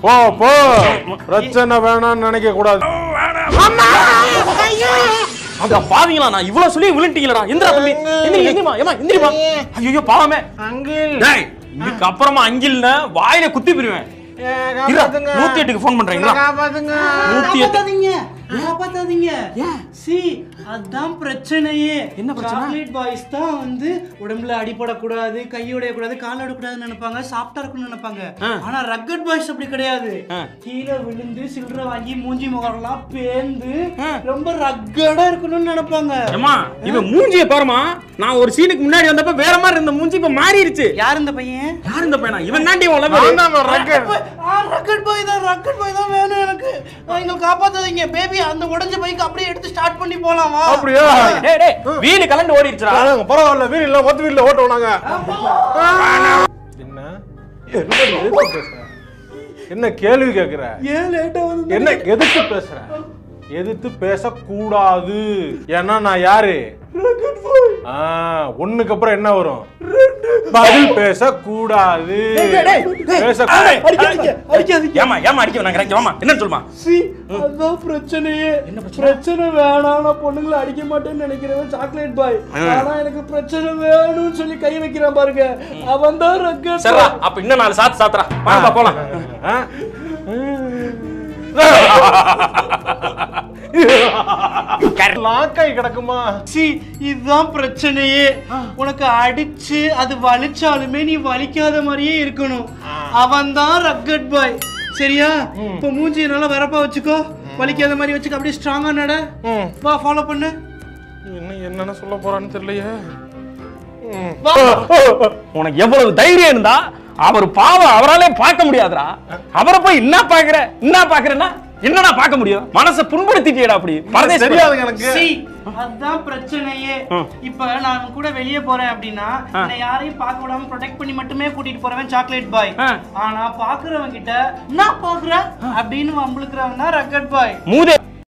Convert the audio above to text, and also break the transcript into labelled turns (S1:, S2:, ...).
S1: போ போ பிரச்சனை வேணாம்னு நினைக்க கூடாது
S2: அங்க பாவீங்களா நான் இவ்வளவு சொல்லி விழுந்துட்டீங்களா இந்திரா தம்பி எந்திரி எந்திரிமா ஏமா எந்திரிமா ஐயோ பாவமே
S1: அங்கிள்
S2: டேய் இதுக்கு அப்புறமா அங்கில்னா வாயில குத்தி போயிருவேன் இரு, நூத்தி எட்டுக்கு ஃபோன் பண்றீங்களா
S1: காப்பாத்துங்க
S2: நூத்தி எட்டு
S3: காப்பாத்தாதீங்க காப்பாத்தாதீங்க சி அதான் பிரச்சனையே
S2: என்ன பிரச்சனை?
S3: சாக்லேட் பாய்ஸ் தான் வந்து உடம்புல அடிபடக்கூடாது கை உடையக்கூடாது கால் உடையக்கூடாதுன்னு நினைப்பாங்க சாஃப்டா இருக்கணும்னு நினைப்பாங்க
S2: ஆ.
S3: ஆனா ரக்கட் பாய்ஸ் அப்படி கிடையாது
S2: ஆ.
S3: கீழே விழுந்து சில்லறை வாங்கி மூஞ்சி முகரெல்லாம் பேந்து
S2: ஆ.
S3: ரொம்ப ரக்கடா இருக்கணும்னு நினைப்பாங்க
S2: ஏமா இவன் மூஞ்சிய பாருமா நான் ஒரு சீனுக்கு முன்னாடி வந்தப்ப வேற மாதிரி இருந்த மூஞ்சி இப்ப மாறிடுச்சு
S3: யார் இந்த பையன்
S2: யார் இந்த பையனா இவன் தாண்டி உலக
S1: நான் தான் record.
S3: ரக்கட் பாய் தான் ரக்கட் பாய் தான் வேணும் எனக்கு எங்களை காப்பாத்தாதீங்க பேபி அந்த உடைஞ்ச பைக் அப்படியே எடுத்து ஸ்டார்ட் பண்ணி போலாம் வா
S1: அப்படியா
S2: டேய் டேய் வீடு கலண்டு ஓடிடுச்சுடா
S1: அதாங்க, பரவாயில்ல வீடு இல்ல ஒத்து வீட்டுல ஓட்ட விடாங்க என்ன என்ன எதுக்கு பேசுற? என்ன கேள்வி கேக்குற
S3: ஏன் லேட்டா வந்து
S1: என்ன எதிர்த்து பேசுற எதிர்த்து பேசக்கூடாது ஏன்னா நான் யாரு ஆ, ஒண்ணுக்கு அப்புறம் என்ன வரும் பதில் பேசக்கூடாது பேச
S3: அடிக்காதீங்க அடிக்காதீங்க
S2: ஏமா ஏமா அடிக்க நான் கிடைக்க வாமா என்னன்னு சொல்லுமா
S3: சி அதான் பிரச்சனையே பிரச்சனை வேணாம் நான் பொண்ணுங்களை அடிக்க மாட்டேன்னு நினைக்கிறவன் சாக்லேட் பாய் ஆனா எனக்கு பிரச்சனை வேணும்னு சொல்லி கை வைக்கிறான் பாருங்க அவன் தான் ரக்கட்
S2: சரிடா அப்ப இன்னும் நாலு சாத்து சாத்துறா வாங்கப்பா போலாம்
S1: ஆ? லாக்காய் கிடக்குமா
S3: சி இதுதான் பிரச்சனையே உனக்கு அடிச்சு அது வலிச்சாலுமே நீ வலிக்காத மாதிரியே இருக்கணும் அவன் தான் ரக்கட் பாய் சரியா இப்ப மூஞ்சி நல்லா வரப்பா வச்சுக்கோ வலிக்காத மாதிரி வச்சுக்க அப்படியே ஸ்ட்ராங்கா நட
S1: ம்.
S3: வா ஃபாலோ பண்ணு
S1: என்ன என்னன்னு சொல்ல போறான்னு தெரியலையே ம்.
S3: வா
S2: உனக்கு எவ்வளவு தைரியம் இருந்தா அவர் பாவம் அவராலே பார்க்க முடியாதுடா அவரை போய் என்ன பாக்குற என்ன பாக்குறேன்னா என்னடா பார்க்க முடியும் மனசை புண்படுத்திட்டியடா அப்படி பரதேசி
S1: தெரியாதுங்க எனக்கு
S3: See, அதான் பிரச்சனையே
S2: ம்.
S3: இப்ப நான் கூட வெளியே போறேன் அப்படின்னா என்னை யாரையும் பார்க்க விடாம ப்ரொடெக்ட் பண்ணி மட்டுமே கூட்டிட்டு போறவன் சாக்லேட் பாய்
S2: ஆ.
S3: ஆனா பாக்குறவங்க கிட்ட என்ன பாக்குற அப்படின்னு வம்புழுக்கிறவன் தான் ரக்கட் பாய்
S2: மூதே